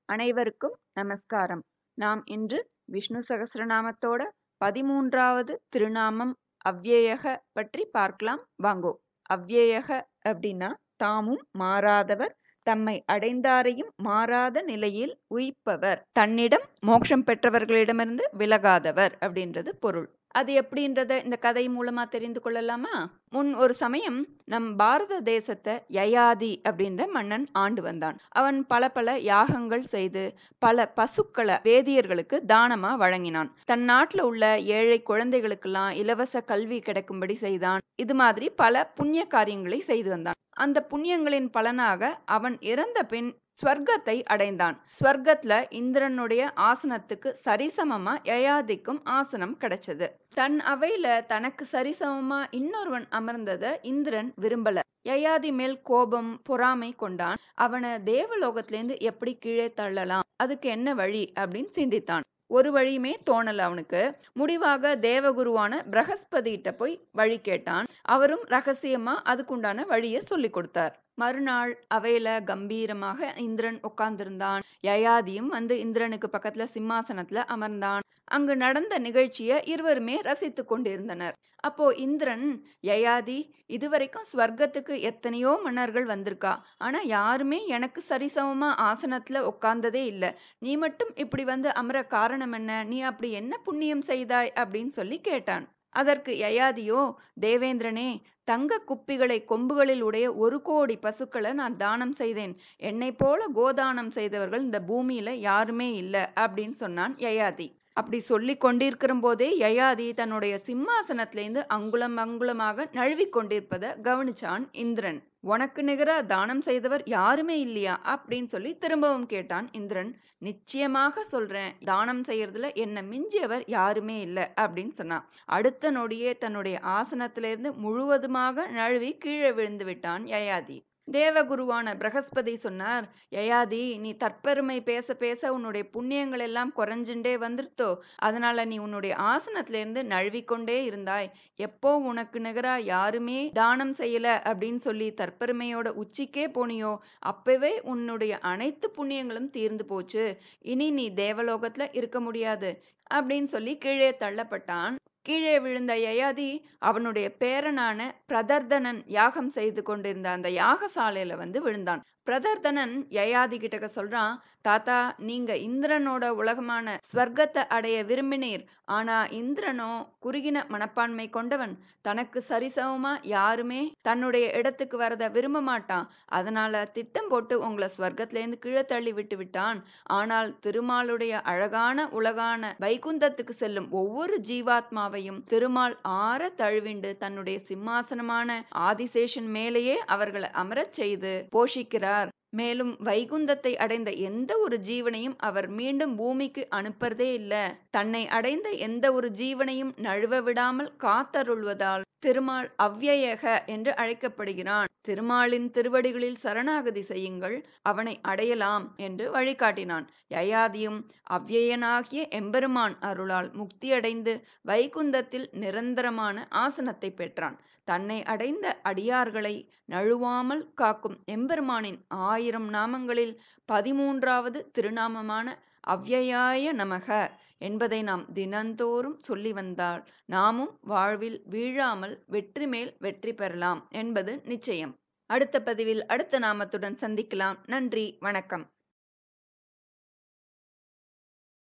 அனைவருக்கும் நமஸ்காரம் நாம் இன்று விஷ்ணு சகஸ்ரநாமத்தோட பதிமூன்றாவது திருநாமம் அவ்யயக பற்றி பார்க்கலாம் வாங்கோ அவ்யயக அப்படின்னா தாமும் மாறாதவர் தம்மை அடைந்தாரையும் மாறாத நிலையில் உயிப்பவர் தன்னிடம் மோட்சம் பெற்றவர்களிடமிருந்து விலகாதவர் அப்படின்றது பொருள் அது எப்படின்றத இந்த கதை மூலமா தெரிந்து கொள்ளலாமா முன் ஒரு சமயம் நம் பாரத தேசத்தை யயாதி அப்படின்ற மன்னன் ஆண்டு வந்தான் அவன் பல பல யாகங்கள் செய்து பல பசுக்களை வேதியர்களுக்கு தானமா வழங்கினான் தன் நாட்டுல உள்ள ஏழை குழந்தைகளுக்கெல்லாம் இலவச கல்வி கிடைக்கும்படி செய்தான் இது மாதிரி பல புண்ணிய காரியங்களை செய்து வந்தான் அந்த புண்ணியங்களின் பலனாக அவன் இறந்த பின் ஸ்வர்க்கத்தை அடைந்தான் ஸ்வர்க்கத்துல இந்திரனுடைய ஆசனத்துக்கு சரிசமமா யயாதிக்கும் ஆசனம் கிடைச்சது தன் அவையில தனக்கு சரிசமமா இன்னொருவன் அமர்ந்தத இந்திரன் விரும்பல யயாதி மேல் கோபம் பொறாமை கொண்டான் அவனை தேவலோகத்திலேருந்து எப்படி கீழே தள்ளலாம் அதுக்கு என்ன வழி அப்படின்னு சிந்தித்தான் ஒரு வழியுமே தோணல அவனுக்கு முடிவாக தேவகுருவான பிரகஸ்பதிகிட்ட போய் வழி கேட்டான் அவரும் ரகசியமா அதுக்குண்டான வழியை சொல்லி கொடுத்தார் மறுநாள் அவையில கம்பீரமாக இந்திரன் உட்கார்ந்திருந்தான் யயாதியும் வந்து இந்திரனுக்கு பக்கத்துல சிம்மாசனத்துல அமர்ந்தான் அங்கு நடந்த நிகழ்ச்சியை இருவருமே ரசித்து கொண்டிருந்தனர் அப்போ இந்திரன் யயாதி இதுவரைக்கும் ஸ்வர்க்கத்துக்கு எத்தனையோ மன்னர்கள் வந்திருக்கா ஆனா யாருமே எனக்கு சரிசமமா ஆசனத்துல உட்கார்ந்ததே இல்ல நீ மட்டும் இப்படி வந்து அமர காரணம் என்ன நீ அப்படி என்ன புண்ணியம் செய்தாய் அப்படின்னு சொல்லி கேட்டான் அதற்கு யயாதியோ தேவேந்திரனே தங்க குப்பிகளை கொம்புகளில் உடைய ஒரு கோடி பசுக்களை நான் தானம் செய்தேன் என்னை போல கோதானம் செய்தவர்கள் இந்த பூமியில யாருமே இல்லை அப்படின்னு சொன்னான் யயாதி அப்படி சொல்லி கொண்டிருக்கிற போதே யயாதி தன்னுடைய சிம்மாசனத்திலேருந்து அங்குலம் அங்குலமாக நழுவி கொண்டிருப்பதை கவனிச்சான் இந்திரன் உனக்கு நிகரா தானம் செய்தவர் யாருமே இல்லையா அப்படின்னு சொல்லி திரும்பவும் கேட்டான் இந்திரன் நிச்சயமாக சொல்றேன் தானம் செய்யறதுல என்ன மிஞ்சியவர் யாருமே இல்லை அப்படின்னு சொன்னான் அடுத்த நொடியே தன்னுடைய ஆசனத்திலிருந்து முழுவதுமாக நழுவி கீழே விழுந்து விட்டான் யயாதி தேவகுருவான பிரகஸ்பதி சொன்னார் யயாதி நீ தற்பெருமை பேச பேச உன்னுடைய புண்ணியங்கள் எல்லாம் குறைஞ்சுட்டே வந்துருத்தோ அதனால நீ உன்னுடைய ஆசனத்திலிருந்து நழுவிக்கொண்டே இருந்தாய் எப்போ உனக்கு நிகரா யாருமே தானம் செய்யல அப்படின்னு சொல்லி தற்பெருமையோட உச்சிக்கே போனியோ அப்பவே உன்னுடைய அனைத்து புண்ணியங்களும் தீர்ந்து போச்சு இனி நீ தேவலோகத்துல இருக்க முடியாது அப்படின்னு சொல்லி கீழே தள்ளப்பட்டான் கீழே விழுந்த யயாதி அவனுடைய பேரனான பிரதர்தனன் யாகம் செய்து கொண்டிருந்த அந்த யாகசாலையில வந்து விழுந்தான் பிரதர்தனன் யயாதி கிட்டக்க சொல்றான் தாத்தா நீங்க இந்திரனோட உலகமான ஸ்வர்க்கத்தை அடைய விரும்பினீர் ஆனா இந்திரனோ குறுகின மனப்பான்மை கொண்டவன் தனக்கு சரிசமமா யாருமே தன்னுடைய இடத்துக்கு வரத விரும்ப மாட்டான் அதனால திட்டம் போட்டு உங்களை ஸ்வர்க்கத்திலேருந்து கீழே தள்ளி விட்டு விட்டான் ஆனால் திருமாலுடைய அழகான உலகான வைகுந்தத்துக்கு செல்லும் ஒவ்வொரு ஜீவாத்மாவையும் திருமால் ஆற தழுவிண்டு தன்னுடைய சிம்மாசனமான ஆதிசேஷன் மேலேயே அவர்களை அமரச் செய்து போஷிக்கிறார் மேலும் வைகுந்தத்தை அடைந்த எந்த ஒரு ஜீவனையும் அவர் மீண்டும் பூமிக்கு அனுப்புறதே இல்ல தன்னை அடைந்த எந்த ஒரு ஜீவனையும் நழுவ விடாமல் காத்தருள்வதால் திருமால் அவ்யயக என்று அழைக்கப்படுகிறான் திருமாலின் திருவடிகளில் சரணாகதி செய்யுங்கள் அவனை அடையலாம் என்று வழிகாட்டினான் யயாதியும் அவ்யயனாகிய எம்பெருமான் அருளால் முக்தியடைந்து வைகுந்தத்தில் நிரந்தரமான ஆசனத்தை பெற்றான் தன்னை அடைந்த அடியார்களை நழுவாமல் காக்கும் எம்பெருமானின் ஆயிரம் நாமங்களில் பதிமூன்றாவது திருநாமமான அவ்யயாய நமக என்பதை நாம் தினந்தோறும் சொல்லி வந்தால் நாமும் வாழ்வில் வீழாமல் வெற்றி மேல் வெற்றி பெறலாம் என்பது நிச்சயம் அடுத்த பதிவில் அடுத்த நாமத்துடன் சந்திக்கலாம் நன்றி வணக்கம்